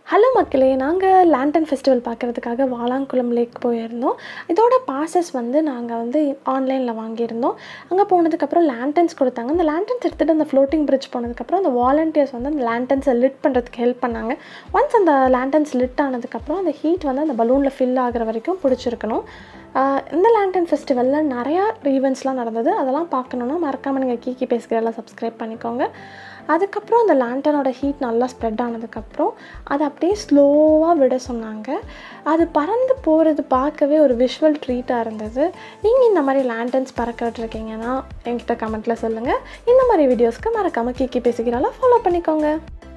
hello மக்களே நாங்கள் lantern festival பார்க்குறதுக்காக வாலாங்குளம் லேக் போயிருந்தோம் இதோட பாசஸ் வந்து நாங்கள் வந்து ஆன்லைனில் வாங்கியிருந்தோம் அங்கே போனதுக்கப்புறம் லேண்டன்ஸ் கொடுத்தாங்க அந்த லேண்டன்ஸ் எடுத்துகிட்டு அந்த ஃப்ளோட்டிங் பிரிட்ஜ் போனதுக்கப்புறம் அந்த வாலண்டியர்ஸ் வந்து அந்த லேண்டன்ஸை லிட் பண்ணுறதுக்கு ஹெல்ப் பண்ணாங்க ஒன்ஸ் அந்த லேண்டன்ஸ் லிட் ஆனதுக்கப்புறம் அந்த ஹீட் வந்து அந்த பலூனில் ஃபில் ஆகிற வரைக்கும் பிடிச்சிருக்கணும் ஆஹ் இந்த லேண்டன் ஃபெஸ்டிவலில் நிறையா ஈவெண்ட்ஸ்லாம் நடந்தது அதெல்லாம் பார்க்கணுன்னா மறக்காமல் நீங்கள் கீக்கி பேசுகிறதெல்லாம் சப்ஸ்கிரைப் பண்ணிக்கோங்க அதுக்கப்புறம் அந்த லேண்டனோட ஹீட் நல்லா ஸ்ப்ரெட் ஆனதுக்கப்புறம் அதை அப்படியே ஸ்லோவாக விட சொன்னாங்க அது பறந்து போகிறது பார்க்கவே ஒரு விஷுவல் ட்ரீட்டாக இருந்தது நீங்கள் இந்த மாதிரி லேண்டன்ஸ் பறக்க விட்டுருக்கீங்கன்னா என்கிட்ட கமெண்ட்டில் சொல்லுங்கள் இந்த மாதிரி வீடியோஸ்க்கு மறக்காமல் கீக்கி பேசுகிறால ஃபாலோ பண்ணிக்கோங்க